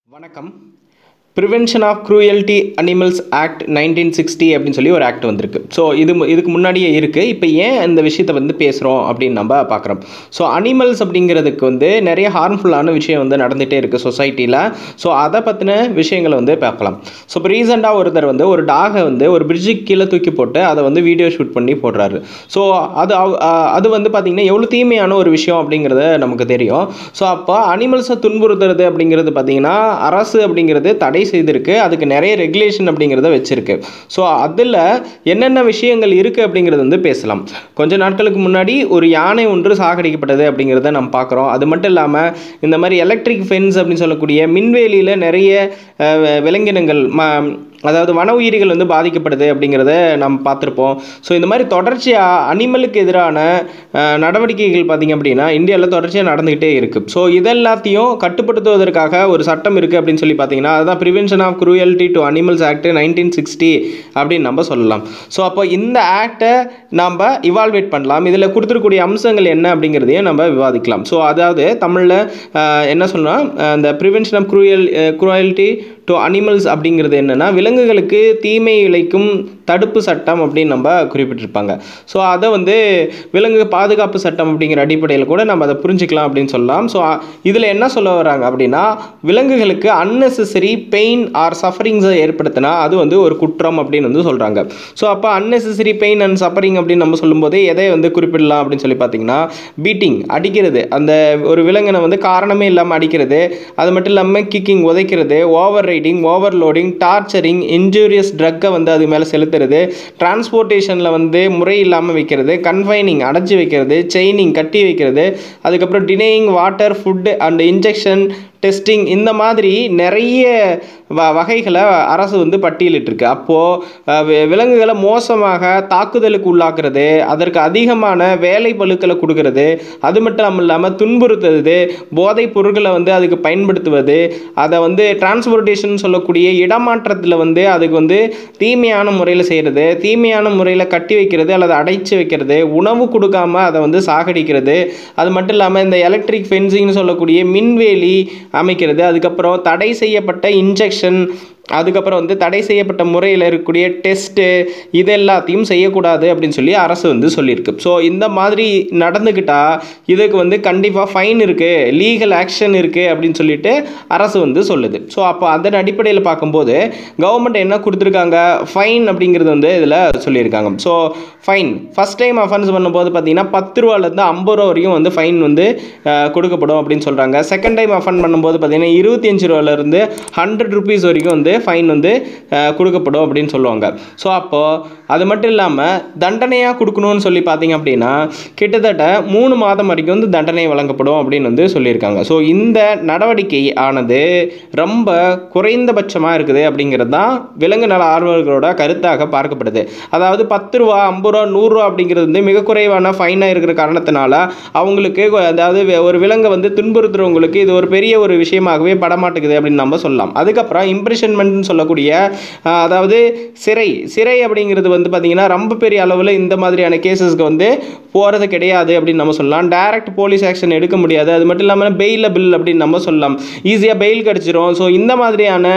வணக்கம் prevention of cruelty animals act nineteen sixty அப்படின்னு சொல்லி ஒரு ஆக்ட் வந்திருக்கு ஸோ இது மு- இதுக்கு முன்னாடியே இருக்குது இப்போ ஏன் இந்த விஷயத்தை வந்து பேசுகிறோம் அப்படின்னு நம்ம பார்க்குறோம் ஸோ அனிமல்ஸ் அப்படிங்கிறதுக்கு வந்து நிறைய ஹார்ம்ஃபுல்லான விஷயம் வந்து நடந்துகிட்டே இருக்குது சொசைட்டியில் ஸோ அதை பற்றின விஷயங்களை வந்து பார்க்கலாம் ஸோ இப்போ ரீசெண்டாக ஒருத்தர் வந்து ஒரு டாகை வந்து ஒரு பிரிட்ஜுக்கு கீழே தூக்கி போட்டு அதை வந்து வீடியோ ஷூட் பண்ணி போடுறாரு ஸோ அது அவ- அஹ் அது வந்து பார்த்திங்கன்னா எவ்வளோ தீமையான ஒரு விஷயம் அப்படிங்கிறது நமக்கு தெரியும் ஸோ அப்போ அனிமல்ஸை துன்புறுத்துறது அப்படிங்கிறது பார்த்திங்கன்னா அரசு அப்படிங்கிறது தடை செய்திருக்கு அதுக்கு நிறைய ரெகுலேஷன் அப்படிங்கிறத வச்சிருக்கு ஸோ அதில் என்னென்ன விஷயங்கள் இருக்குது அப்படிங்கிறது வந்து பேசலாம் கொஞ்ச நாட்களுக்கு முன்னாடி ஒரு யானை ஒன்று சாகடிக்கப்பட்டது அப்படிங்கிறத நம்ம பார்க்குறோம் அது மட்டும் இல்லாமல் இந்த மாதிரி எலக்ட்ரிக் ஃபென்ஸ் அப்படின்னு சொல்லக்கூடிய மின்வேலியில் நிறைய அஹ், வி- விலங்கினங்கள் ம அதாவது வன உயிரிகள் வந்து பாதிக்கப்படுது அப்படிங்கிறத நம்ம பார்த்துருப்போம் ஸோ இந்த மாதிரி தொடர்ச்சியாக அனிமலுக்கு எதிரான அஹ், நடவடிக்கைகள் பார்த்திங்க அப்படின்னா இந்தியாவில் தொடர்ச்சியாக நடந்துக்கிட்டே இருக்குது ஸோ இதெல்லாத்தையும் கட்டுப்படுத்துவதற்காக ஒரு சட்டம் இருக்குது அப்படின்னு சொல்லி பார்த்தீங்கன்னா அதுதான் prevention of cruelty to animals act nineteen sixty அப்படின்னு நம்ம சொல்லலாம் ஸோ அப்போ இந்த ஆக்டை நாம் இவால்வேட் பண்ணலாம் இதில் கொடுத்துருக்கூடிய அம்சங்கள் என்ன அப்படிங்கிறதையும் நம்ம விவாதிக்கலாம் ஸோ அதாவது தமிழில் என்ன சொல்லலாம் அந்த prevention of cruel cruelty to animals அப்படிங்கிறது என்னென்னா விலங்குகளுக்கு தீமை விளைக்கும் தடுப்பு சட்டம் அப்படின்னு நம்ம குறிப்பிட்டிருப்பாங்க ஸோ அதை வந்து விலங்கு பாதுகாப்பு சட்டம் அப்படிங்கிற அடிப்படையில் கூட நம்ம அதை புரிஞ்சுக்கலாம் அப்படின்னு சொல்லலாம் ஸோ இதில் என்ன சொல்ல வராங்க அப்படின்னா விலங்குகளுக்கு unnecessary பெயின் ஆர் சஃபரிங்ஸை ஏற்படுத்தினா அது வந்து ஒரு குற்றம் அப்படின்னு வந்து சொல்கிறாங்க ஸோ அப்போ unnecessary பெயின் அண்ட் சஃபரிங் அப்படின்னு நம்ம சொல்லும்போது எதை வந்து குறிப்பிடலாம் அப்படின்னு சொல்லி பார்த்தீங்கன்னா பீட்டிங் அடிக்கிறது அந்த ஒரு விலங்கினை வந்து காரணமே இல்லாமல் அடிக்கிறது அது மட்டும் இல்லாமல் கிக்கிங் உதைக்கிறது over riding overloading torturing injurious ட்ரக்கை வந்து அது மேலே செலுத்துறது டிரான்ஸ்போர்ட்டேஷனில் வந்து முறை இல்லாமல் வைக்கிறது கன்ஃபைனிங் அடைச்சி வைக்கிறது செயினிங் கட்டி வைக்கிறது அதுக்கப்புறம் denying water food and injection testing இந்த மாதிரி நிறைய வ வகைகளை அரசு வந்து பட்டியலிட்டிருக்கு அப்போது விலங்குகளை மோசமாக தாக்குதலுக்கு உள்ளாக்குறது அதற்கு அதிகமான வேலை பளுக்களை கொடுக்கறது அது மட்டும் இல்லாமல் துன்புறுத்துறது போதைப் பொருட்களை வந்து அதுக்கு பயன்படுத்துவது அதை வந்து டிரான்ஸ்போர்ட்டேஷன் சொல்லக்கூடிய இடமாற்றத்தில் வந்து அதுக்கு வந்து தீமையான முறையில் செய்கிறது தீமையான முறையில் கட்டி வைக்கிறது அல்லது அடைச்சி வைக்கிறது உணவு கொடுக்காம அதை வந்து சாகடிக்கிறது அது மட்டும் இல்லாமல் இந்த எலக்ட்ரிக் ஃபென்சிங்னு சொல்லக்கூடிய மின்வேலி அமைக்கிறது அதுக்கப்புறம் தடை செய்யப்பட்ட இன்ஜெக்ஷன் அதுக்கப்புறம் வந்து தடை செய்யப்பட்ட முறையில் இருக்கக்கூடிய டெஸ்ட்டு இது எல்லாத்தையும் செய்யக்கூடாது அப்படின்னு சொல்லி அரசு வந்து சொல்லியிருக்கு ஸோ இந்த மாதிரி நடந்துக்கிட்டால் இதுக்கு வந்து கண்டிப்பாக ஃபைன் இருக்குது லீகல் ஆக்ஷன் இருக்குது அப்படின்னு சொல்லிட்டு அரசு வந்து சொல்லுது ஸோ அப்போ அதன் அடிப்படையில் பார்க்கும்போது கவர்மெண்ட் என்ன கொடுத்துருக்காங்க ஃபைன் அப்படிங்கிறது வந்து இதில் சொல்லியிருக்காங்க so fine first time offence பண்ணும்போது பார்த்தீங்கன்னா பத்து ரூபாலேருந்து ஐம்பது ரூபா வரைக்கும் வந்து ஃபைன் வந்து அஹ், கொடுக்கப்படும் அப்படின்னு சொல்கிறாங்க செகண்ட் டைம் அஃபன் பண்ணும்போது பார்த்தீங்கன்னா இருபத்தி அஞ்சு ரூபாலேருந்து ஹண்ட்ரட் ருபீஸ் வரைக்கும் வந்து ஃபைன் வந்து அஹ், கொடுக்கப்படும் அப்படின்னு சொல்லுவாங்க ஸோ அப்போது அது மட்டும் இல்லாமல் தண்டனையாக கொடுக்கணும்னு சொல்லி பார்த்தீங்க அப்படின்னா கிட்டத்தட்ட மூணு மாதம் வரைக்கும் வந்து தண்டனை வழங்கப்படும் அப்படின்னு வந்து சொல்லியிருக்காங்க ஸோ இந்த நடவடிக்கை ஆனது ரொம்ப குறைந்தபட்சமாக இருக்குது அப்படிங்கிறது தான் விலங்கு நல ஆர்வலர்களோட கருத்தாக பார்க்கப்படுது அதாவது பத்து ரூபா ஐம்பது ரூபா நூறுரூவா அப்படிங்கிறது வந்து மிக குறைவான ஃபைனாக இருக்கிற காரணத்தினால அவங்களுக்கு கொ- அதாவது வே- ஒரு விலங்கை வந்து துன்புறுத்துறவங்களுக்கு இது ஒரு பெரிய ஒரு விஷயமாகவே படமாட்டுக்குது அப்படின்னு நம்ம சொல்லலாம் அதுக்கப்புறம் இம்ப்ரெஷன்மெண்ட்னு சொல்லக்கூடிய ஆஹ், அதாவது சிறை சிறை அப்படிங்கிறது வந்து பார்த்திங்கன்னா ரொம்ப பெரிய அளவில் இந்த மாதிரியான கேசஸ்க்கு வந்து போகிறது கிடையாது அப்படின்னு நம்ம சொல்லலாம் டைரக்ட் போலீஸ் ஆக்ஷன் எடுக்க முடியாது அது மட்டும் இல்லாமல் பெயிலபிள் அப்படின்னு நம்ம சொல்லலாம் ஈஸியாக பெயில் கிடச்சிரும் ஸோ இந்த மாதிரியான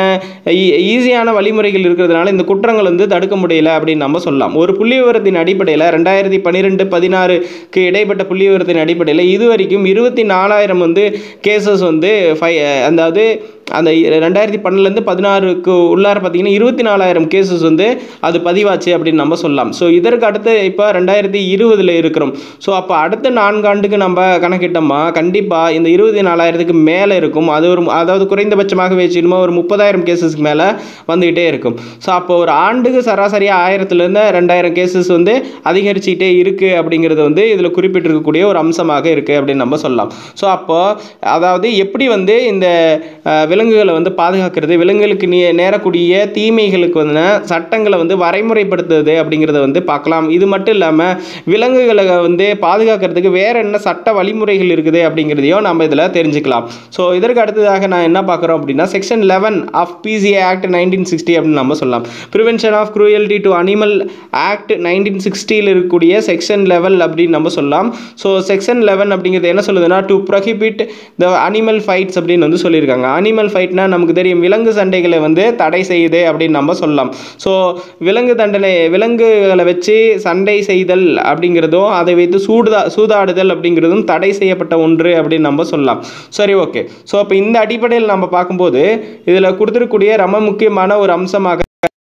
ஈஸியான வழிமுறைகள் இருக்கிறதுனால இந்த குற்றங்கள் வந்து தடுக்க முடியல அப்படின்னு நம்ம சொல்லலாம் ஒரு புள்ளி விவரத்தின் அடிப்படையில் ரெண்டாயிரத்தி பன்னிரெண்டு பதினாறுக்கு இடைப்பட்ட புள்ளி விவரத்தின் அடிப்படையில் இதுவரைக்கும் இருபத்தி நாலாயிரம் வந்து கேசஸ் வந்து ஃபை அதாவது அந்த ரெண்டாயிரத்தி பன்னெண்டுலேருந்து பதினாறுக்கு உள்ளார பார்த்தீங்கன்னா இருபத்தி நாலாயிரம் கேசஸ் வந்து அது பதிவாச்சு அப்படின்னு நம்ம சொல்லலாம் ஸோ இதற்கு அடுத்து இப்போ ரெண்டாயிரத்தி இருபதில் இருக்கிறோம் ஸோ அப்போ அடுத்த நான்காண்டுக்கு நம்ம கணக்கிட்டோமா கண்டிப்பாக இந்த இருபத்தி நாலாயிரத்துக்கு மேலே இருக்கும் அது ஒரு அதாவது குறைந்தபட்சமாக வச்சுக்கணுமா ஒரு முப்பதாயிரம் கேசஸ்க்கு மேலே வந்துக்கிட்டே இருக்கும் ஸோ அப்போ ஒரு ஆண்டுக்கு சராசரியாக ஆயிரத்துலேருந்து ரெண்டாயிரம் கேசஸ் வந்து அதிகரிச்சுக்கிட்டே இருக்குது அப்படிங்கிறது வந்து இதில் குறிப்பிட்டிருக்கக்கூடிய ஒரு அம்சமாக இருக்குது அப்படின்னு நம்ம சொல்லலாம் ஸோ அப்போ அதாவது எப்படி வந்து இந்த அஹ், விலங்குகளை வந்து பாதுகாக்கிறது விலங்குகளுக்கு நே நேரக்கூடிய தீமைகளுக்கு வந்து சட்டங்களை வந்து வரைமுறைப்படுத்துறது அப்படிங்கிறத வந்து பார்க்கலாம் இது மட்டும் இல்லாமல் விலங்குகளை வந்து பாதுகாக்கிறதுக்கு வேற என்ன சட்ட வழிமுறைகள் இருக்குது அப்படிங்கிறதையும் நம்ம இதில் தெரிஞ்சுக்கலாம் ஸோ இதற்கு அடுத்ததாக நான் என்ன பார்க்குறோம் அப்படின்னா section eleven of PCA act nineteen sixty அப்படின்னு நம்ம சொல்லலாம் prevention of cruelty to animal act nineteen சிக்ஸ்டியில் இருக்கக்கூடிய செக்ஷன் லெவல் அப்படின்னு நம்ம சொல்லலாம் ஸோ செக்ஷன் லெவன் அப்படிங்கிறது என்ன சொல்லுதுன்னா to prohibit the animal fights அப்படின்னு வந்து சொல்லியிருக்காங்க அனிமல் அனிமல் ஃபைட்னா நமக்கு தெரியும் விலங்கு சண்டைகளை வந்து தடை செய்யுது அப்படின்னு நம்ம சொல்லலாம் ஸோ விலங்கு தண்டனை விலங்குகளை வச்சு சண்டை செய்தல் அப்படிங்கிறதும் அதை வைத்து சூடுதா சூதாடுதல் அப்படிங்கிறதும் தடை செய்யப்பட்ட ஒன்று அப்படின்னு நம்ம சொல்லலாம் சரி ஓகே ஸோ அப்போ இந்த அடிப்படையில் நம்ம பார்க்கும்போது இதில் கொடுத்துருக்கூடிய ரொம்ப முக்கியமான ஒரு அம்சமாக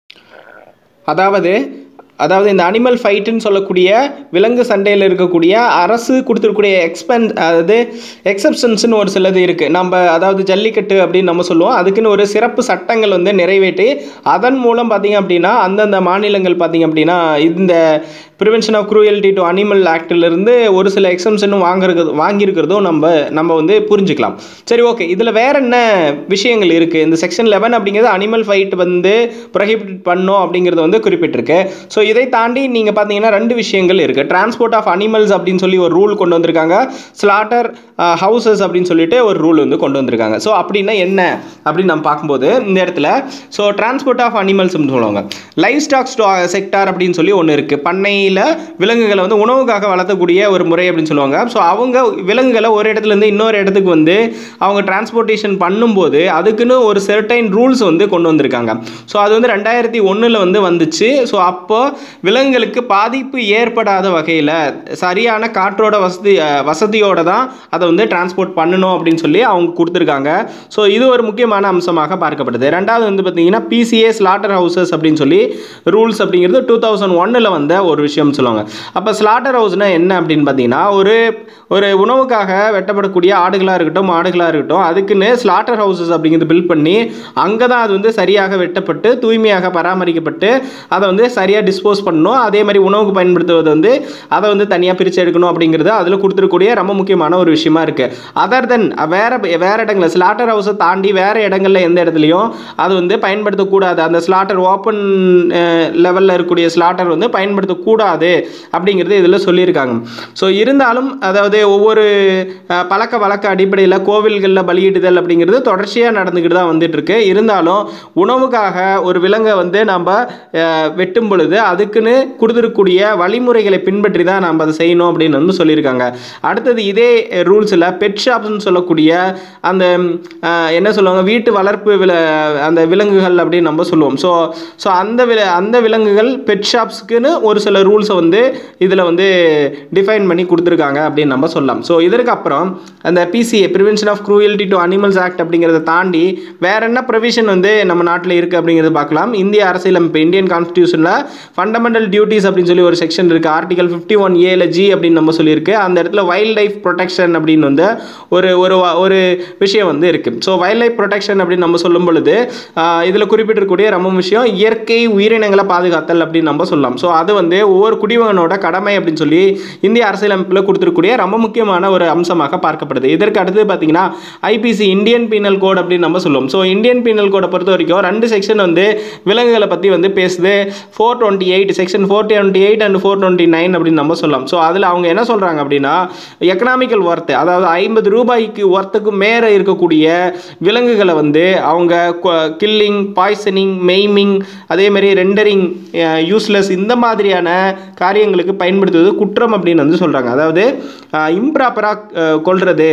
அதாவது அதாவது இந்த அனிமல் ஃபைட்டுன்னு சொல்லக்கூடிய விலங்கு சண்டையில் இருக்கக்கூடிய அரசு கொடுத்துருக்கூடிய எக்ஸ்பென் அதாவது எக்ஸப்ஷன்ஸ்னு ஒரு சிலது இருக்குது நம்ம அதாவது ஜல்லிக்கட்டு அப்படின்னு நம்ம சொல்லுவோம் அதுக்குன்னு ஒரு சிறப்பு சட்டங்கள் வந்து நிறைவேற்றி அதன் மூலம் பார்த்திங்க அப்படின்னா அந்தந்த மாநிலங்கள் பார்த்திங்க அப்படின்னா இந்த prevention of cruelty to animal ஆக்டிலிருந்து ஒரு சில எக்ஸம்ஷனும் வாங்குறது வாங்கியிருக்கிறதும் நம்ம நம்ம வந்து புரிஞ்சுக்கலாம் சரி ஓகே இதில் வேற என்ன விஷயங்கள் இருக்குது இந்த செக்ஷன் லெவன் அப்படிங்கிறது அனிமல் ஃபைட் வந்து ப்ரொஹிபிட் பண்ணோம் அப்படிங்கிறது வந்து குறிப்பிட்டிருக்கு ஸோ இதை தாண்டி நீங்கள் பார்த்தீங்கன்னா ரெண்டு விஷயங்கள் இருக்குது டிரான்ஸ்போர்ட் ஆஃப் அனிமல்ஸ் அப்படின்னு சொல்லி ஒரு ரூல் கொண்டு வந்திருக்காங்க ஸ்லாட்டர் ஹவுசஸ் அப்படின்னு சொல்லிட்டு ஒரு ரூல் வந்து கொண்டு வந்திருக்காங்க ஸோ அப்படின்னா என்ன அப்படின்னு நம்ம பார்க்கும்போது இந்த இடத்துல ஸோ டிரான்ஸ்போர்ட் ஆஃப் அனிமல்ஸ் அப்படின்னு சொல்லுவாங்க லைஃப் ஸ்டாக் செக்டார் அப்படின்னு சொல்லி ஒன்று இருக்குது பண்ணையில் விலங்குகளை வந்து உணவுக்காக வளர்த்தக்கூடிய ஒரு முறை அப்படின்னு சொல்லுவாங்க ஸோ அவங்க விலங்குகளை ஒரு இடத்துலேருந்து இன்னொரு இடத்துக்கு வந்து அவங்க டிரான்ஸ்போர்ட்டேஷன் பண்ணும்போது அதுக்குன்னு ஒரு செர்டைன் ரூல்ஸ் வந்து கொண்டு வந்திருக்காங்க ஸோ அது வந்து ரெண்டாயிரத்தி ஒன்றில் வந்து வந்துச்சு ஸோ அப்போ விலங்குகளுக்கு பாதிப்பு ஏற்படாத வகையில் சரியான காற்றோட வசதி அஹ், வசதியோட தான் அதை வந்து டிரான்ஸ்போர்ட் பண்ணணும் அப்படின்னு சொல்லி அவங்க கொடுத்துருக்காங்க ஸோ இது ஒரு முக்கியமான அம்சமாக பார்க்கப்படுது ரெண்டாவது வந்து பார்த்தீங்கன்னா பிசிஏ ஸ்லாட்டர் ஹவுசஸ் அப்படின்னு சொல்லி ரூல்ஸ் அப்படிங்கிறது டூ தௌசண்ட் ஒன்னில் வந்த ஒரு விஷயம் சொல்லுவாங்க அப்போ ஸ்லாட்டர் ஹவுஸ்னால் என்ன அப்படின்னு பார்த்தீங்கன்னா ஒரு ஒரு உணவுக்காக வெட்டப்படக்கூடிய ஆடுகளாக இருக்கட்டும் மாடுகளாக இருக்கட்டும் அதுக்குன்னு ஸ்லாட்டர் ஹவுசஸ் அப்படிங்கிறது பில்ட் பண்ணி அங்கே தான் அது வந்து சரியாக வெட்டப்பட்டு தூய்மையாக பராமரிக்கப்பட்டு அதை வந்து சரியாக டிஸ்போஸ் பண்ணணும் அதே மாதிரி உணவுக்கு பயன்படுத்துவது வந்து அதை வந்து தனியாக பிரித்து எடுக்கணும் அப்படிங்கிறது அதில் கொடுத்துருக்கூடிய ரொம்ப முக்கியமான ஒரு விஷயமா இருக்குது அதர் தென் வேற வேற இடங்களில் ஸ்லாட்டர் ஹவுஸை தாண்டி வேறு இடங்களில் எந்த இடத்துலையும் அது வந்து பயன்படுத்தக்கூடாது அந்த ஸ்லாட்டர் ஓப்பன் லெவலில் இருக்கக்கூடிய ஸ்லாட்டர் வந்து பயன்படுத்தக்கூடாது அப்படிங்கிறது இதில் சொல்லியிருக்காங்க ஸோ இருந்தாலும் அதாவது ஒவ்வொரு அஹ், பழக்க வழக்க அடிப்படையில் கோவில்களில் பலியிடுதல் அப்படிங்கிறது தொடர்ச்சியாக நடந்துக்கிட்டு தான் வந்துட்டு இருக்கு இருந்தாலும் உணவுக்காக ஒரு விலங்கை வந்து நம்ம அஹ், வெட்டும் பொழுது அதுக்குன்னு கொடுத்துருக்கூடிய வழிமுறைகளை பின்பற்றி தான் நம்ம அதை செய்யணும் அப்படின்னு வந்து சொல்லியிருக்காங்க அடுத்தது இதே ரூல்ஸில் பெட் ஷாப்ஸ்னு சொல்லக்கூடிய அந்த அஹ், என்ன சொல்லுவாங்க வீட்டு வளர்ப்பு வில அந்த விலங்குகள் அப்படின்னு நம்ம சொல்லுவோம் ஸோ ஸோ அந்த வில அந்த விலங்குகள் பெட் ஷாப்ஸ்க்குன்னு ஒரு சில ரூல்ஸை வந்து இதில் வந்து டிஃபைன் பண்ணி கொடுத்துருக்காங்க அப்படின்னு நம்ம சொல்லலாம் ஸோ இதற்கு அப்புறம் அந்த PCA prevention of cruelty to animals act அப்படிங்கிறத தாண்டி வேற என்ன ப்ரொவிஷன் வந்து நம்ம நாட்டில் இருக்குது அப்படிங்கிறத பார்க்கலாம் இந்திய அரசியலமைப்பு இந்தியன் கான்ஸ்டியூஷனில் ஃபண்டமெண்டல் டியூட்டிஸ் அப்படின்னு சொல்லி ஒரு செக்ஷன் இருக்குது ஆர்டிகல் ஃபிஃப்டி ஒன் ஏல ஜி அப்படின்னு நம்ம சொல்லியிருக்கு அந்த இடத்துல வைல்ட் லைஃப் ப்ரொடெக்ஷன் அப்படின்னு வந்து ஒரு ஒரு வ- ஒரு விஷயம் வந்து இருக்குது ஸோ வைல்ட் லைஃப் ப்ரொடெக்ஷன் அப்படின்னு நம்ம சொல்லும் பொழுது இதில் குறிப்பிட்டிருக்கக்கூடிய ரொம்ப விஷயம் இயற்கை உயிரினங்களை பாதுகாத்தல் அப்படின்னு நம்ம சொல்லலாம் ஸோ அது வந்து ஒவ்வொரு குடிமகனோட கடமை அப்படின்னு சொல்லி இந்திய அரசியலமைப்பில் கொடுத்துருக்கூடிய ரொம்ப முக்கியமான ஒரு அம்சமாக பார்க்கப்படுது இதற்கு அடுத்து பார்த்தீங்கன்னா ஐபிசி இந்தியன் பீனல் கோட் அப்படின்னு நம்ம சொல்லுவோம் ஸோ இந்தியன் பீனல் கோடை பொறுத்த வரைக்கும் ரெண்டு செக்ஷன் வந்து விலங்குகளை பற்றி வந்து பேசுது four twenty eight section four twenty eight and four twenty nine அப்படின்னு நம்ம சொல்லலாம் ஸோ அதில் அவங்க என்ன சொல்கிறாங்க அப்படின்னா எக்கனாமிக்கல் ஒர்த்து அதாவது ஐம்பது ரூபாய்க்கு ஒர்த்துக்கு மேலே இருக்கக்கூடிய விலங்குகளை வந்து அவங்க கில்லிங் பாய்சனிங் மெய்மிங் அதே மாதிரி ரெண்டரிங் யூஸ்லெஸ் இந்த மாதிரியான காரியங்களுக்கு பயன்படுத்துவது குற்றம் அப்படின்னு வந்து சொல்கிறாங்க அதாவது இம்ப்ராப்பராக கொள்வது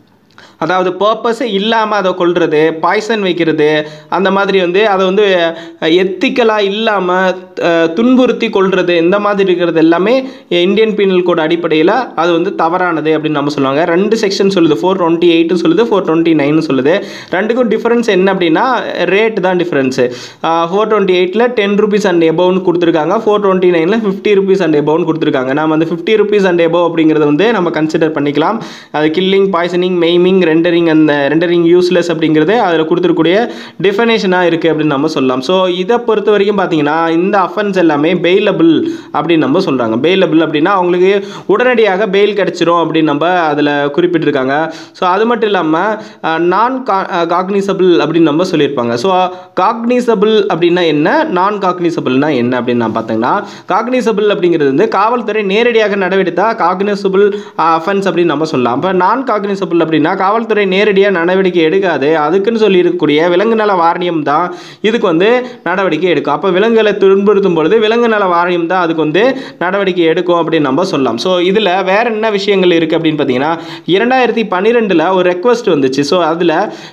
அதாவது பர்பஸே இல்லாமல் அதை கொல்றது பாய்சன் வைக்கிறது அந்த மாதிரி வந்து அதை வந்து எத்திக்கலாக இல்லாமல் துன்புறுத்தி கொள்வது இந்த மாதிரி இருக்கிறது எல்லாமே இந்தியன் பீனல் கோட் அடிப்படையில் அது வந்து தவறானது அப்படின்னு நம்ம சொல்லுவாங்க ரெண்டு செக்ஷன் சொல்லுது ஃபோர் டுவெண்ட்டி எயிட்டு சொல்லுது ஃபோர் டுவெண்ட்டி நைன் சொல்லுது ரெண்டுக்கும் டிஃப்ரென்ஸ் என்ன அப்படின்னா ரேட் தான் டிஃப்ரென்ஸு ஃபோர் டுவெண்ட்டி எயிட்டில் டென் ருபீஸ் அண்ட் எபோவ்னு கொடுத்துருக்காங்க ஃபோர் டுவெண்ட்டி நைனில் ஃபிஃப்டி ருபீஸ் அண்ட் எபோவ்னு கொடுத்துருக்காங்க நம்ம அந்த ஃபிஃப்டி ருபீஸ் அண்ட் எபோவ் அப்படிங்கிறத வந்து நம்ம கன்சிடர் பண்ணிக்கலாம் அது கில்லிங் பாய்சனிங் மெய்மிங் ரெண்டரிங் அந்த ரெண்டரிங் யூஸ்லெஸ் அப்படிங்கிறது அதில் கொடுத்துருக்கூடிய டெஃபனேஷனாக இருக்குது அப்படின்னு நம்ம சொல்லலாம் ஸோ இதை பொறுத்த வரைக்கும் பார்த்தீங்கன்னா இந்த அஃபென்ஸ் எல்லாமே பெயிலபிள் அப்படின்னு நம்ம சொல்கிறாங்க பெயிலபிள் அப்படின்னா அவங்களுக்கு உடனடியாக பெயில் கிடச்சிரும் அப்படின்னு நம்ம அதில் குறிப்பிட்டிருக்காங்க ஸோ அது மட்டும் இல்லாமல் நான் காக்னிசபிள் அப்படின்னு நம்ம சொல்லியிருப்பாங்க ஸோ காக்னிசபிள் அப்படின்னா என்ன நான் காக்னிசபிள்னா என்ன அப்படின்னு நான் பார்த்தீங்கன்னா காக்னிசபிள் அப்படிங்கிறது வந்து காவல்துறை நேரடியாக நடவடித்தா காக்னிசபிள் அஃபென்ஸ் அப்படின்னு நம்ம சொல்லலாம் அப்போ நான் காக்னிசபிள் அப்படின்னா காவல் காவல்துறை நேரடியாக நடவடிக்கை எடுக்காது அதுக்குன்னு சொல்லி இருக்கக்கூடிய விலங்கு நல வாரியம் தான் இதுக்கு வந்து நடவடிக்கை எடுக்கும் அப்போ விலங்குகளை துன்புறுத்தும் பொழுது விலங்கு நல வாரியம் தான் அதுக்கு வந்து நடவடிக்கை எடுக்கும் அப்படின்னு நம்ம சொல்லலாம் ஸோ இதில் வேற என்ன விஷயங்கள் இருக்குது அப்படின்னு பார்த்தீங்கன்னா இரண்டாயிரத்தி பன்னிரெண்டில் ஒரு ரெக்வஸ்ட் வந்துச்சு ஸோ அதில்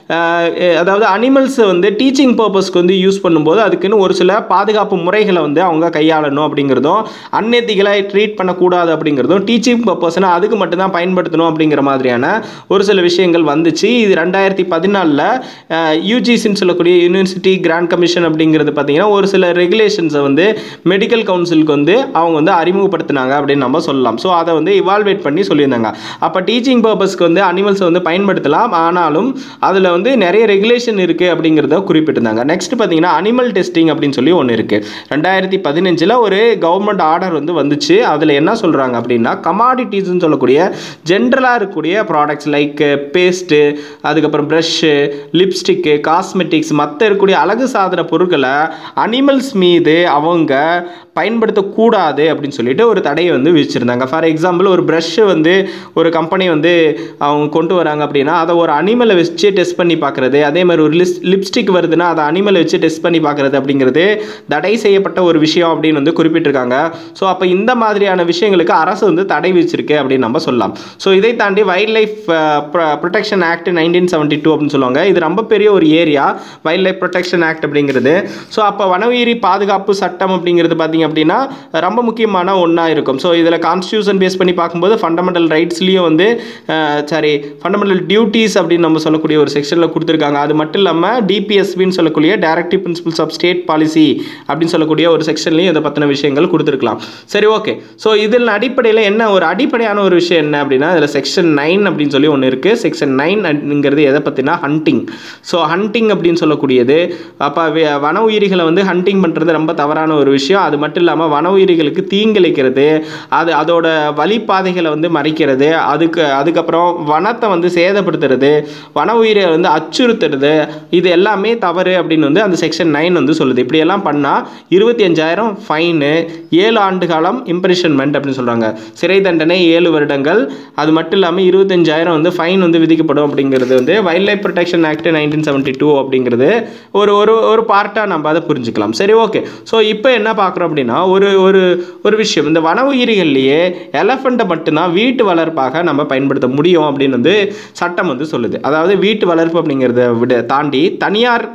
அதாவது அனிமல்ஸை வந்து டீச்சிங் பர்பஸ்க்கு வந்து யூஸ் பண்ணும்போது அதுக்குன்னு ஒரு சில பாதுகாப்பு முறைகளை வந்து அவங்க கையாளணும் அப்படிங்கிறதும் அந்நெத்திகளாக ட்ரீட் பண்ணக்கூடாது அப்படிங்கிறதும் டீச்சிங் பர்பஸ்னா அதுக்கு மட்டும்தான் பயன்படுத்தணும் அப்படிங்கிற மாதிரியான ஒரு சில விஷயங்கள் வந்துச்சு இது ரெண்டாயிரத்தி பதினாலில் யூஜிசின்னு சொல்லக்கூடிய யூனிவர்சிட்டி கிராண்ட் கமிஷன் அப்படிங்கிறது பார்த்தீங்கன்னா ஒரு சில ரெகுலேஷன்ஸை வந்து மெடிக்கல் கவுன்சிலுக்கு வந்து அவங்க வந்து அறிமுகப்படுத்தினாங்க அப்படின்னு நம்ம சொல்லலாம் ஸோ அதை வந்து இவால்வேட் பண்ணி சொல்லியிருந்தாங்க அப்போ டீச்சிங் பர்பஸ்க்கு வந்து அனிமல்ஸை வந்து பயன்படுத்தலாம் ஆனாலும் அதில் வந்து நிறைய ரெகுலேஷன் இருக்குது அப்படிங்கிறத குறிப்பிட்டிருந்தாங்க நெக்ஸ்ட் பார்த்தீங்கன்னா அனிமல் டெஸ்டிங் அப்படின்னு சொல்லி ஒன்று இருக்குது ரெண்டாயிரத்தி பதினஞ்சில் ஒரு கவர்மெண்ட் ஆர்டர் வந்து வந்துச்சு அதில் என்ன சொல்கிறாங்க அப்படின்னா கமாடிட்டிஸ்னு சொல்லக்கூடிய ஜென்ரலாக இருக்கக்கூடிய ப்ராடக்ட்ஸ் லைக் பேஸ்ட்டு அதுக்கப்புறம் ப்ரஷ்ஷு லிப்ஸ்டிக்கு காஸ்மெட்டிக்ஸ் மற்ற இருக்கக்கூடிய அழகு சாதன பொருட்களை அனிமல்ஸ் மீது அவங்க பயன்படுத்தக்கூடாது அப்படின்னு சொல்லிட்டு ஒரு தடையை வந்து விதிச்சிருந்தாங்க ஃபார் எக்ஸாம்பிள் ஒரு ப்ரஷ்ஷு வந்து ஒரு கம்பெனி வந்து அவங்க கொண்டு வராங்க அப்படின்னா அதை ஒரு அனிமலை வச்சு டெஸ்ட் பண்ணி பார்க்குறது அதே மாதிரி ஒரு லிஸ் லிப்ஸ்டிக் வருதுன்னா அதை அனிமலை வச்சு டெஸ்ட் பண்ணி பார்க்குறது அப்படிங்கிறது தடை செய்யப்பட்ட ஒரு விஷயம் அப்படின்னு வந்து குறிப்பிட்டிருக்காங்க ஸோ அப்போ இந்த மாதிரியான விஷயங்களுக்கு அரசு வந்து தடை விதிச்சிருக்கு அப்படின்னு நம்ம சொல்லலாம் ஸோ இதை தாண்டி wild life protection act nineteen seventy two அப்படின்னு சொல்லுவாங்க இது ரொம்ப பெரிய ஒரு area wild life protection act அப்படிங்கிறது ஸோ அப்போ வனஉயிரி பாதுகாப்பு சட்டம் அப்படிங்கிறது பார்த்தீங்க அப்படின்னா ரொம்ப முக்கியமான ஒன்றா இருக்கும் ஸோ இதில் கான்ஸ்டியூஷன் பேஸ் பண்ணி பார்க்கும்போது ஃபண்டமெண்டல் ரைட்ஸ்லேயும் வந்து சாரி ஃபண்டமெண்டல் டியூட்டிஸ் அப்படின்னு நம்ம சொல்லக்கூடிய ஒரு செக்ஷனில் கொடுத்துருக்காங்க அது மட்டும் இல்லாமல் டிபிஎஸ்பின்னு சொல்லக்கூடிய directive principles of state policy அப்படின்னு சொல்லக்கூடிய ஒரு செக்ஷன்லையும் இதை பற்றின விஷயங்கள் கொடுத்துருக்கலாம் சரி ஓகே ஸோ இதில் அடிப்படையில் என்ன ஒரு அடிப்படையான ஒரு விஷயம் என்ன அப்படின்னா இதில் செக்ஷன் நைன் அப்படின்னு சொல்லி ஒன்று இருக்குது செக்ஷன் நைன் அப்படிங்கிறது எதை பற்றினா ஹண்டிங் ஸோ ஹண்டிங் அப்படின்னு சொல்லக்கூடியது அப்போ வன உயிரிகளை வந்து ஹண்டிங் பண்ணுறது ரொம்ப தவறான ஒரு விஷயம் அது மட்டும் இல்லாமல் வன உயிரிகளுக்கு தீங்கிழைக்கிறது அது அதோட வழிப்பாதைகளை வந்து மறைக்கிறது அதுக்கு அதுக்கப்புறம் வனத்தை வந்து சேதப்படுத்துறது வன உயிரை வந்து அச்சுறுத்துறது இது எல்லாமே தவறு அப்படின்னு வந்து அந்த செக்ஷன் நைன் வந்து சொல்லுது இப்படியெல்லாம் பண்ணால் இருபத்தி அஞ்சாயிரம் ஃபைனு ஏழு ஆண்டு காலம் இம்ப்ரெஷன்மெண்ட் அப்படின்னு சொல்கிறாங்க சிறை தண்டனை ஏழு வருடங்கள் அது மட்டும் இல்லாமல் இருபத்தஞ்சாயிரம் வந்து ஃபைன் வந்து விதிக்கப்படும் அப்படிங்கிறது வந்து wild life protection act nineteen seventy two அப்படிங்கிறது ஒரு ஒரு ஒரு பார்ட்டாக நம்ம அதை புரிஞ்சுக்கலாம் சரி ஓகே ஸோ இப்போ என்ன பார்க்குறோம் அப்படின்னா ஒரு ஒரு ஒரு விஷயம் இந்த வன உயிரிகள்லேயே எலஃபண்ட்டை மட்டும்தான் வீட்டு வளர்ப்பாக நம்ம பயன்படுத்த முடியும் அப்படின்னு வந்து சட்டம் வந்து சொல்லுது அதாவது வீட்டு வளர்ப்பு அப்படிங்கிறத விட தாண்டி தனியார்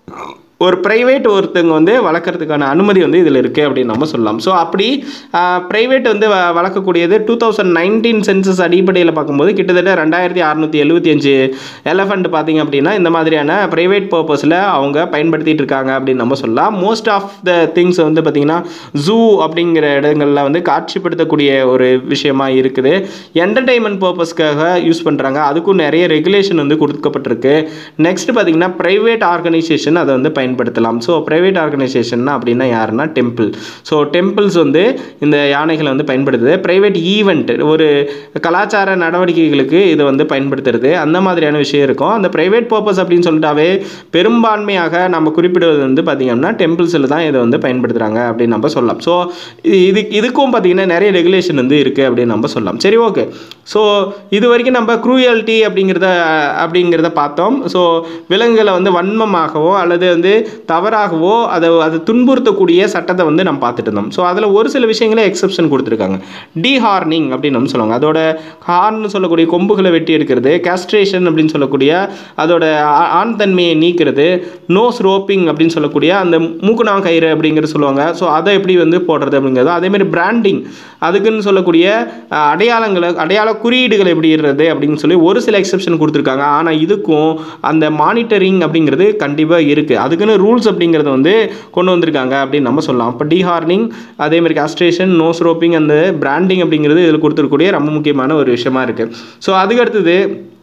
ஒரு ப்ரைவேட் ஒருத்தவங்க வந்து வளர்க்குறதுக்கான அனுமதி வந்து இதில் இருக்குது அப்படின்னு நம்ம சொல்லலாம் ஸோ அப்படி ப்ரைவேட் வந்து வ வளர்க்கக்கூடியது டூ தௌசண்ட் நைன்டீன் சென்சஸ் அடிப்படையில் பார்க்கும்போது கிட்டத்தட்ட ரெண்டாயிரத்தி அறநூற்றி எழுபத்தி அஞ்சு எலஃபண்ட் பார்த்திங்க அப்படின்னா இந்த மாதிரியான ப்ரைவேட் பர்பஸில் அவங்க பயன்படுத்திகிட்டு இருக்காங்க அப்படின்னு நம்ம சொல்லலாம் மோஸ்ட் ஆஃப் த திங்ஸ் வந்து பார்த்திங்கன்னா ஜூ அப்படிங்கிற இடங்களில் வந்து காட்சிப்படுத்தக்கூடிய ஒரு விஷயமா இருக்குது என்டர்டெயின்மெண்ட் பர்பஸ்க்காக யூஸ் பண்ணுறாங்க அதுக்கும் நிறைய ரெகுலேஷன் வந்து கொடுக்கப்பட்டிருக்கு நெக்ஸ்ட் பார்த்திங்கன்னா ப்ரைவேட் ஆர்கனைசேஷன் அதை வந்து பயன்படுத்தலாம் ஸோ ப்ரைவேட் ஆர்கனைசேஷன் அப்படின்னா யாருன்னா டெம்பிள் ஸோ டெம்பிள்ஸ் வந்து இந்த யானைகளை வந்து பயன்படுத்துது ப்ரைவேட் ஈவெண்ட் ஒரு கலாச்சார நடவடிக்கைகளுக்கு இதை வந்து பயன்படுத்துறது அந்த மாதிரியான விஷயம் இருக்கும் அந்த ப்ரைவேட் பர்பஸ் அப்படின்னு சொல்லிட்டாவே பெரும்பான்மையாக நம்ம குறிப்பிடுவது வந்து பார்த்திங்கன்னா டெம்பிள்ஸில் தான் இதை வந்து பயன்படுத்துகிறாங்க அப்படின்னு நம்ம சொல்லலாம் ஸோ இது இதுக்கும் பார்த்திங்கன்னா நிறைய ரெகுலேஷன் வந்து இருக்குது அப்படின்னு நம்ம சொல்லலாம் சரி ஓகே ஸோ இது வரைக்கும் நம்ம க்ரூயல்ட்டி அப்படிங்கிறத அப்படிங்கிறத பார்த்தோம் ஸோ விலங்குகளை வந்து வன்மமாகவோ அல்லது வந்து தவறாகவோ அதை அதை துன்புறுத்தக்கூடிய சட்டத்தை வந்து நம்ம பார்த்துட்டு இருந்தோம் ஸோ அதில் ஒரு சில விஷயங்களே எக்ஸப்ஷன் கொடுத்துருக்காங்க டீஹார்னிங் அப்படின்னு நம்ம சொல்லுவாங்க அதோட ஹார்ன்னு சொல்லக்கூடிய கொம்புகளை வெட்டி எடுக்கிறது கேஸ்ட்ரேஷன் அப்படின்னு சொல்லக்கூடிய அதோட ஆ- ஆண் தன்மையை நீக்கிறது நோஸ் ரோப்பிங் அப்படின்னு சொல்லக்கூடிய அந்த மூக்குனா கயிறு அப்படிங்கிறது சொல்லுவாங்க ஸோ அதை எப்படி வந்து போடுறது அப்படிங்கிறது அதேமாதிரி பிராண்டிங் அதுக்குன்னு சொல்லக்கூடிய அஹ், அடையாளங்களை அடையாள குறியீடுகள் எப்படி இடுறது அப்படின்னு சொல்லி ஒரு சில எக்ஸப்ஷன் கொடுத்துருக்காங்க ஆனால் இதுக்கும் அந்த மானிட்டரிங் அப்படிங்கிறது கண்டிப்பாக இருக்குது அதுக்குன்னு ரூல்ஸ் அப்படிங்கிறத வந்து கொண்டு வந்திருக்காங்க அப்படின்னு நம்ம சொல்லலாம் இப்போ டீஹார்னிங் அதேமாதிரி காஸ்ட்ரேஷன் நோஸ் ரோப்பிங் அந்த பிராண்டிங் அப்படிங்கிறது இதில் கொடுத்துருக்கூடிய ரொம்ப முக்கியமான ஒரு விஷயமா இருக்குது ஸோ அதுக்கு அடுத்தது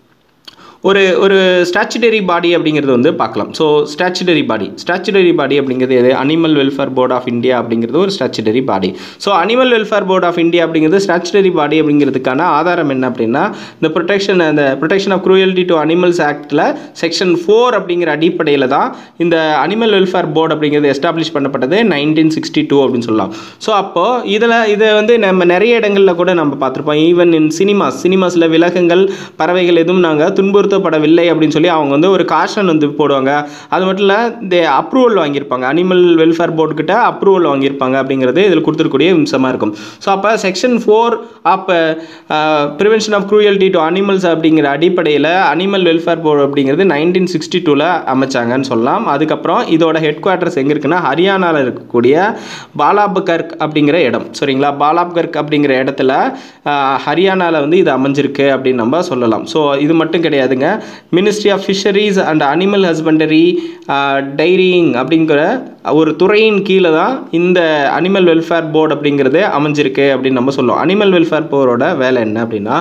ஒரு ஒரு ஸ்டாச்சுடரி பாடி அப்படிங்கிறது வந்து பார்க்கலாம் ஸோ ஸ்டாச்சுடரி பாடி ஸ்டாச்சுடரி பாடி அப்படிங்கிறது எது animal welfare board of India அப்படிங்கிறது ஒரு statutory body so animal welfare board of India அப்படிங்கிறது ஸ்டாச்சுடரி பாடி அப்படிங்கிறதுக்கான ஆதாரம் என்ன அப்படின்னா இந்த ப்ரொடெக்ஷன் அந்த protection of cruelty to animals ஆக்டில் செக்ஷன் ஃபோர் அப்படிங்கிற அடிப்படையில் தான் இந்த அனிமல் வெல்ஃபேர் போர்டு அப்படிங்கிறது எஸ்டாப்ளிஷ் பண்ணப்பட்டது நைன்டீன் சிக்ஸ்டி டூ அப்படின்னு சொல்லலாம் ஸோ அப்போது இதில் இதை வந்து நம்ம நிறைய இடங்களில் கூட நம்ம பார்த்துருப்போம் ஈவன் இன் சினிமாஸ் சினிமாஸில் விலங்குகள் பறவைகள் எதுவும் நாங்கள் துன்புறுத்த துன்புறுத்தப்படவில்லை அப்படின்னு சொல்லி அவங்க வந்து ஒரு காஷன் வந்து போடுவாங்க அது மட்டும் இல்லை இந்த அப்ரூவல் வாங்கியிருப்பாங்க அனிமல் வெல்ஃபேர் போர்டு கிட்ட அப்ரூவல் வாங்கியிருப்பாங்க அப்படிங்கிறது இதில் கொடுத்துருக்கூடிய அம்சமாக இருக்கும் ஸோ அப்போ section four of prevention of cruelty to animals அப்படிங்கிற அடிப்படையில் அனிமல் வெல்ஃபேர் போர்டு அப்படிங்கிறது நைன்டீன் சிக்ஸ்டி டூவில் அமைச்சாங்கன்னு சொல்லலாம் அதுக்கப்புறம் இதோட ஹெட் குவார்ட்டர்ஸ் எங்கே இருக்குன்னா ஹரியானாவில் இருக்கக்கூடிய பாலாப்கர்க் அப்படிங்கிற இடம் சரிங்களா பாலாப்கர்க் அப்படிங்கிற இடத்துல ஹரியானாவில் வந்து இது அமைஞ்சிருக்கு அப்படின்னு நம்ம சொல்லலாம் ஸோ இது மட்டும் கிடையாதுங்க ministry of fisheries and animal husbandry dairying அப்படிங்கிற ஒரு துறையின் கீழே தான் இந்த அனிமல் வெல்ஃபேர் போர்டு அப்படிங்கிறது அமைஞ்சிருக்கு அப்படின்னு நம்ம சொல்லுவோம் அனிமல் வெல்ஃபேர் போர்டோட வேலை என்ன அப்படின்னா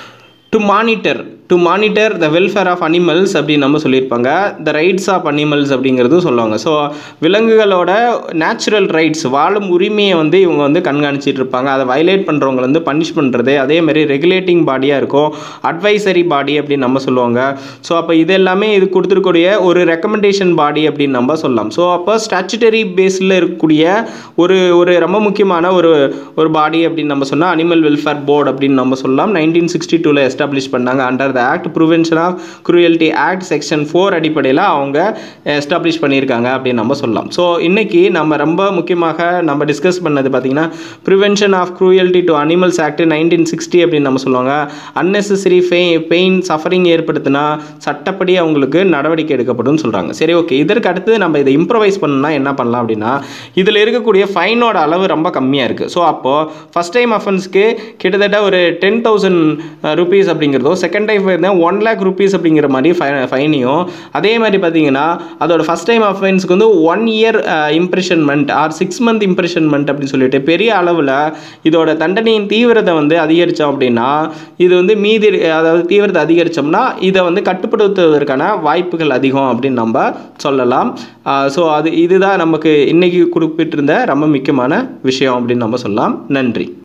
to monitor to monitor the welfare of animals அப்படின்னு நம்ம சொல்லியிருப்பாங்க த ரைட்ஸ் ஆஃப் அனிமல்ஸ் அப்படிங்கிறதும் சொல்லுவாங்க ஸோ விலங்குகளோட நேச்சுரல் ரைட்ஸ் வாழும் உரிமையை வந்து இவங்க வந்து கண்காணிச்சிட்டு இருப்பாங்க அதை வயலேட் பண்ணுறவங்க வந்து பனிஷ் பண்ணுறது அதே மாதிரி ரெகுலேட்டிங் பாடியாக இருக்கும் அட்வைசரி பாடி அப்படின்னு நம்ம சொல்லுவாங்க ஸோ அப்போ இது எல்லாமே இது கொடுத்துருக்கூடிய ஒரு ரெக்கமெண்டேஷன் பாடி அப்படின்னு நம்ம சொல்லலாம் ஸோ அப்போ ஸ்டாச்சுட்டரி பேஸில் இருக்கக்கூடிய ஒரு ஒரு ரொம்ப முக்கியமான ஒரு ஒரு பாடி அப்படின்னு நம்ம சொன்னால் அனிமல் வெல்ஃபேர் போர்டு அப்படின்னு நம்ம சொல்லலாம் நைன்டீன் சிக்ஸ்டி டூவில் எஸ்டாப்ளிஷ் பண்ணாங்க under the act prevention of cruelty act section four அடிப்படையில் அவங்க எஸ்டாப்ளிஷ் பண்ணியிருக்காங்க அப்படின்னு நம்ம சொல்லலாம் ஸோ இன்றைக்கி நம்ம ரொம்ப முக்கியமாக நம்ம டிஸ்கஸ் பண்ணது பார்த்திங்கன்னா prevention of cruelty to animals act nineteen sixty அப்படின்னு நம்ம சொல்லுவாங்க அன்னெசரி பெயின் பெயின் சஃபரிங் ஏற்படுத்தினா சட்டப்படி அவங்களுக்கு நடவடிக்கை எடுக்கப்படும் சொல்கிறாங்க சரி ஓகே இதற்கு அடுத்து நம்ம இதை இம்ப்ரவைஸ் பண்ணணும்னா என்ன பண்ணலாம் அப்படின்னா இதில் இருக்கக்கூடிய ஃபைனோட அளவு ரொம்ப கம்மியாக இருக்குது ஸோ அப்போது ஃபஸ்ட் டைம் அஃபென்ஸ்க்கு கிட்டத்தட்ட ஒரு டென் தௌசண்ட் ருபீஸ் அப்படிங்கிறதோ செகண்ட் டைம் வந்து ஒன் லேக் ருபீஸ் அப்படிங்கிற மாதிரி ஃபை ஃபைனையும் அதே மாதிரி பார்த்தீங்கன்னா அதோட ஃபஸ்ட் டைம் அஃபென்ஸ்க்கு வந்து one year imprisonment or six month imprisonment அப்படின்னு சொல்லிட்டு பெரிய அளவில் இதோட தண்டனையின் தீவிரத்தை வந்து அதிகரித்தோம் அப்படின்னா இது வந்து மீதி அதாவது தீவிரத்தை அதிகரித்தோம்னா இதை வந்து கட்டுப்படுத்துவதற்கான வாய்ப்புகள் அதிகம் அப்படின்னு நம்ம சொல்லலாம் ஸோ அது இதுதான் நமக்கு இன்றைக்கி குறிப்பிட்டிருந்த ரொம்ப முக்கியமான விஷயம் அப்படின்னு நம்ம சொல்லலாம் நன்றி